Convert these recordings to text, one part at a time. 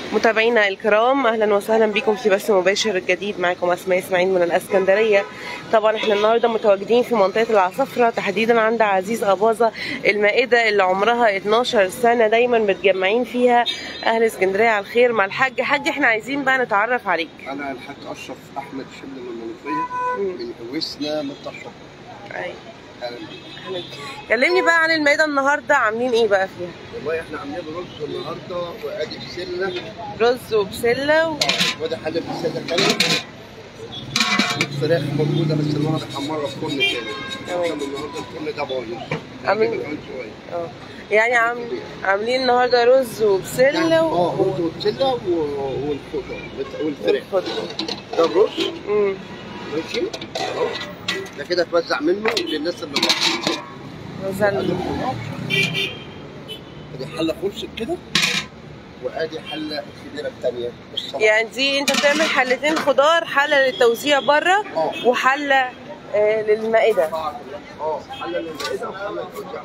متابعينا الكرام اهلا وسهلا بكم في بث مباشر جديد معكم اسماء اسماعيل من الاسكندريه طبعا احنا النهارده متواجدين في منطقه العصافره تحديدا عند عزيز اباظه المائده اللي عمرها 12 سنه دايما متجمعين فيها اهل اسكندريه على الخير مع الحاج حاج احنا عايزين بقى نتعرف عليك انا الحاج اشرف احمد شبل من المنوفيه من هوسنا من طشط أيوة. اهلا بيك أهلاً. كلمني بقى عن المائده النهارده عاملين ايه بقى فيها والله احنا عاملين رز النهارده وادي بسله رز وبسله و... وادي حله بسله ثانيه فراخ موجوده بس النهارده بنحمرها في فرن تاني تمام. عشان النهارده الفرن ده بايظ عامل- هجيبها كمان شويه اه يعني عام... عاملين النهارده رز وبسله و... اه رز وبسله و- والخضار والت- والفراخ والخضره ده الرز امم ماشي اهو ده كده توزع منه للناس اللي بره وزن ادي حله خلصت كده وادي حله الكبيره الثانيه بالصلاه يعني دي انت بتعمل حلتين خضار حله للتوزيع بره اه. وحله آه للمائده اه حله للمائده وحله للتوزيع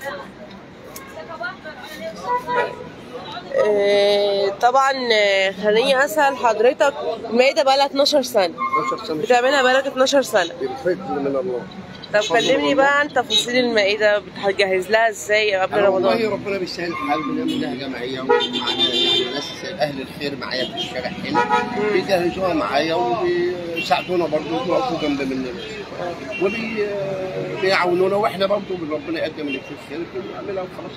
آه طبعا آه، خليني اسال حضرتك المائده بقى لها 12 سنه 12 سنه بتعملها بقى لك 12 سنه بالفضل من الله طب كلمني بقى عن تفاصيل المائده بتجهز لها ازاي قبل أنا والله رمضان ربنا بيسهل الحال بنعمل لها جمعيه ومعانا يعني ناس اهل الخير معايا في الشارع هنا بيجهزوها معايا وبيساعدونا برضه بيقفوا جنب مننا وبيعاونونا واحنا برضه ربنا يقدم اللي فيه الخير بنعملها وخلاص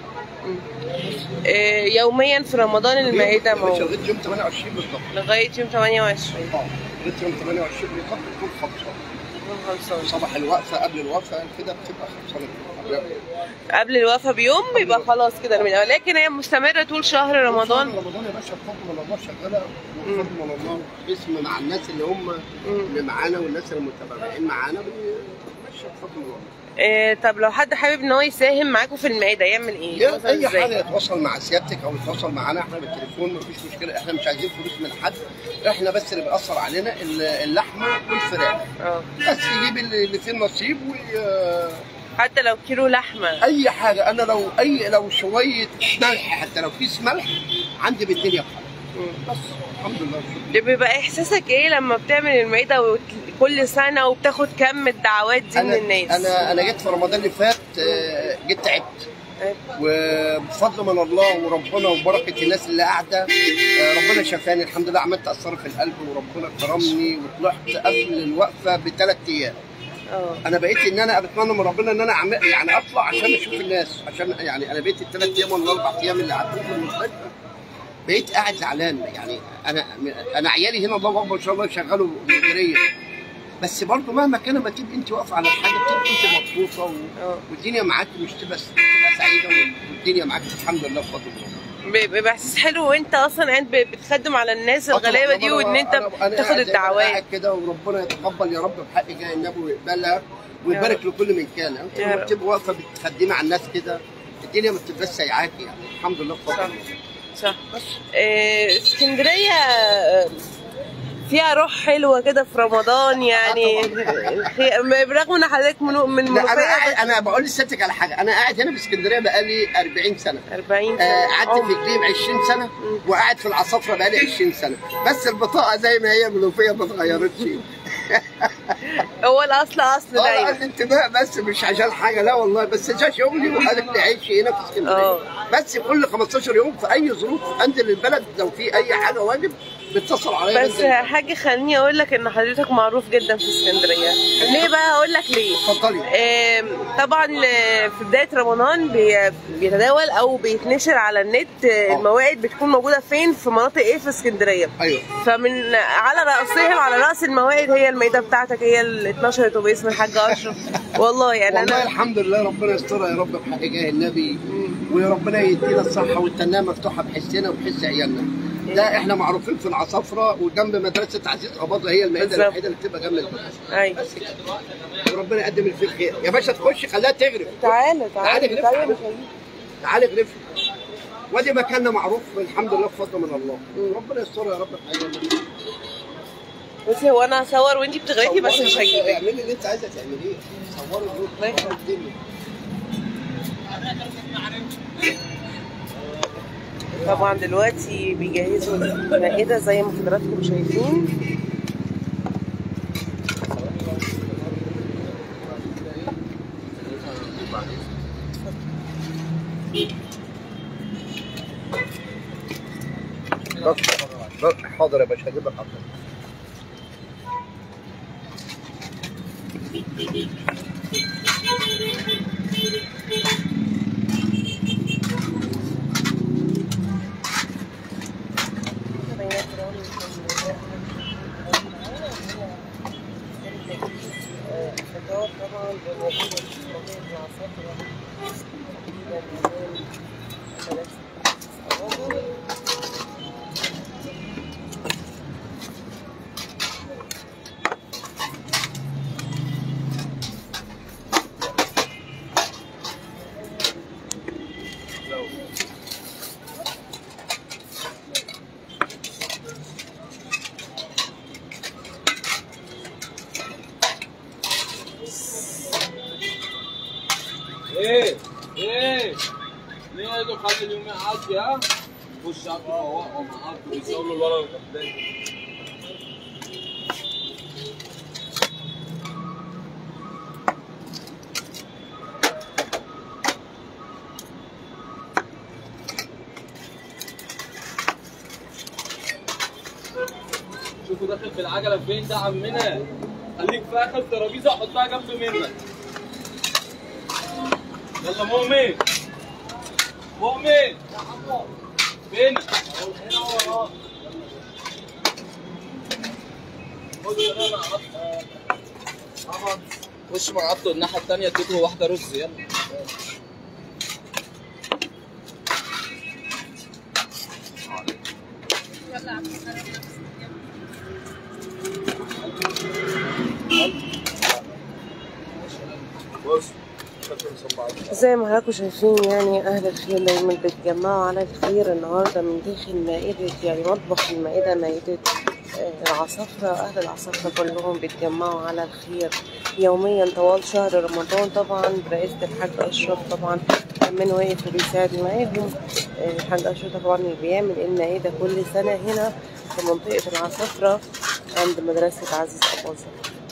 آه يوميا في رمضان المائده ماشي موجوده لغايه يوم 28 بالظبط لغايه يوم 28 اه لغايه يوم 28 بالظبط تكون خلصانه خلصان صباح الوقفه قبل الوقفه كده بتبقى خلصانه قبل الوفاه بيوم بيبقى خلاص كده المائدة. لكن هي مستمره طول شهر رمضان رمضان يا باشا بفضل من الله شغاله وبفضل من الله اسم مع الناس اللي هم اللي معانا والناس اللي متابعين معانا ماشيه بفضل الله إيه طب لو حد حابب ان هو يساهم معاكم في المائده يعمل ايه؟ مثلاً اي إزاي؟ حاجه يتواصل مع سيادتك او يتواصل معانا احنا بالتليفون مفيش مشكله احنا مش عايزين فلوس من حد احنا بس اللي بيأثر علينا اللحمه والفراخ اه بس يجيب اللي اللي فيه النصيب وي... حتى لو كيلو لحمه اي حاجه انا لو اي لو شويه ملح حتى لو كيس ملح عندي بالدنيا بحاجه مم. بس الحمد لله شكرا. بيبقى احساسك ايه لما بتعمل المائده وت- كل سنه وبتاخد كم الدعوات دي من الناس؟ انا انا جيت في رمضان اللي فات آه، جيت تعبت وبفضل من الله وربنا وبركه الناس اللي قاعده آه، ربنا شفاني الحمد لله عملت اثر في القلب وربنا كرمني وطلعت قبل الوقفه بثلاث ايام اه انا بقيت ان انا بتمنى من ربنا ان انا أعمل يعني اطلع عشان اشوف الناس عشان يعني انا بقيت الثلاث ايام ولا الاربع ايام اللي قعدت في المستشفى بقيت قاعد زعلان يعني انا انا عيالي هنا الله اكبر ان شاء الله يشغلوا مديريه بس برضه مهما كان ما تبقي انت واقفه على الحاجه بتبقي انت مبسوطه و... اه والدنيا معاك مش تبقى تبقى سعيده والدنيا معاك الحمد لله بفضل الله بيبقى احساس حلو وانت اصلا قاعد ب- بتخدم على الناس آه طبعاً، الغلابه دي أنا- وان انت أنا- أنا بتاخد قاعد- الدعوات قاعد كده وربنا يتقبل يا رب بحق جاي النبي ويقبلها ويبارك لكل من كان انت يا لما رب. بتبقى واقفه بتخدمي على الناس كده الدنيا ما بتبقاش سايعاكي يعني الحمد لله بفضل صح. الله صح إيه، اسكندريه آه، فيها روح حلوه كده في رمضان يعني الخير- برغم ان حضرتك من من لا انا منوفيه قاعد انا بقول لسيادتك على حاجه انا قاعد هنا في اسكندريه بقالي 40 سنه 40 آه، سنه قعدت في جليم 20 سنه وقاعد في العصافره بقالي 20 سنه بس البطاقه زي ما هي منوفيه ما اتغيرتش هو الاصل اصل اه دايما الانتماء بس مش عشان حاجه لا والله بس ده شغلي وقالت لي عيش هنا في اسكندريه اه. بس كل 15 يوم في اي ظروف انزل البلد لو في اي حاجه واجب بتصل عليا بس بنزل. يا حاج خليني اقول لك ان حضرتك معروف جدا في اسكندريه ليه بقى اقول لك ليه اتفضلي آم، طبعا آه، في بدايه رمضان بي- بيتداول او بيتنشر على النت آه، الموائد بتكون موجوده فين في مناطق ايه في اسكندريه ايوه فمن على راسهم على راس الموائد هي المائده بتاعتك هي ال 12 اتوبيس من الحاج اشرف والله يعني والله انا الحمد لله ربنا يسترها يا رب بحق جاه النبي ويا ربنا يدينا الصحه والتنميه مفتوحه بحسنا وبحس عيالنا ده احنا معروفين في العصافره وجنب مدرسه عزيز اباظه هي المائده بالظبط. الوحيده اللي بتبقى جنب المدرسه ايوه بس كده وربنا يقدم اللي فيه الخير يا باشا تخش خليها تغرف تعالى تعالى تعالى اغرف تعالى تعالى اغرف وادي مكاننا معروف الحمد لله بفضل من الله ربنا يسترها يا رب في حاجه بصي هو انا هصور وانتي بتغرفي بس مش هجيبك اعملي اللي انت عايزه تعمليه صوري الله يخليك. الدنيا طبعا دلوقتي بيجهزوا المائدة زي ما حضراتكم شايفين بس بس حاضر يا باشا هجيب لك حاضر الفطار طبعا بموجود في منطقة العصافرة تحديدا أمام مدرسة الصوابع ايه ايه ليه ده خلي اليوم يعدي ها خش عبد فوقهم عبد ويسولوا الولد الغلبان شوفوا داخل في العجله فين ده عمنا خليك في اخر ترابيزه حطها جنب منك يلا مؤمن مؤمن يا حمو فين؟ اهو هنا وراه خد هنا مع عطل طبعا خش مع عطل الناحية التانية اديته واحدة رز يلا بص زي ما حضراتكم شايفين يعني أهل الخير دايما بيتجمعوا على الخير النهاردة من داخل مائدة يعني مطبخ المائدة مائدة آه، العصافرة أهل العصافرة كلهم بيتجمعوا على الخير يوميا طوال شهر رمضان طبعا برئاسة الحاج أشرف طبعا كمان واقف وبيساعد معاهم آه، الحاج أشرف طبعا اللي بيعمل المائدة كل سنة هنا في منطقة العصافرة عند مدرسة عزيز أباظة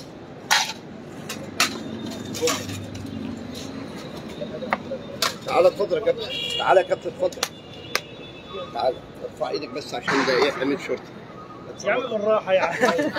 تعالى اتفضل يا كابتن تعالى يا كابتن اتفضل تعالى ارفع ايدك بس عشان ده ايه امين شرطه يا عم بالراحه يا عم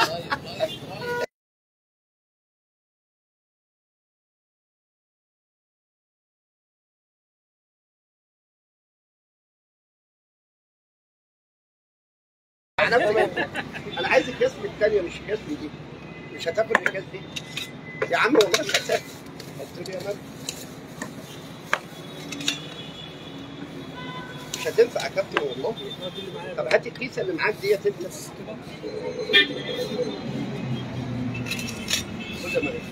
انا انا عايز الكاس من الثانيه مش الكاس من دي مش هتاكل الكاس دي يا عم والله مش هتاكل قلت له يا مان مش هتنفع يا كابتن والله طب هات الكيسه اللي معاك ديت انت خد يا مريم.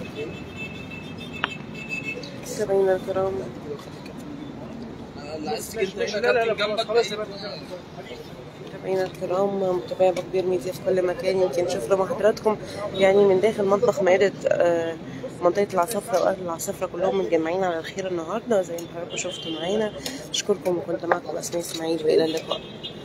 متابعينا الكرام اللي عايز تيجي انت هنا كابتن جنبك بس متابعينا الكرام متابعي بكبير ميديا في كل مكان يمكن شفنا مع حضراتكم يعني من داخل مطبخ مائدة آه، منطقة العصافرة وأهل العصافرة كلهم متجمعين على الخير النهاردة زي ما حضراتكم شفتوا معانا أشكركم وكنت معكم أسماء إسماعيل وإلى اللقاء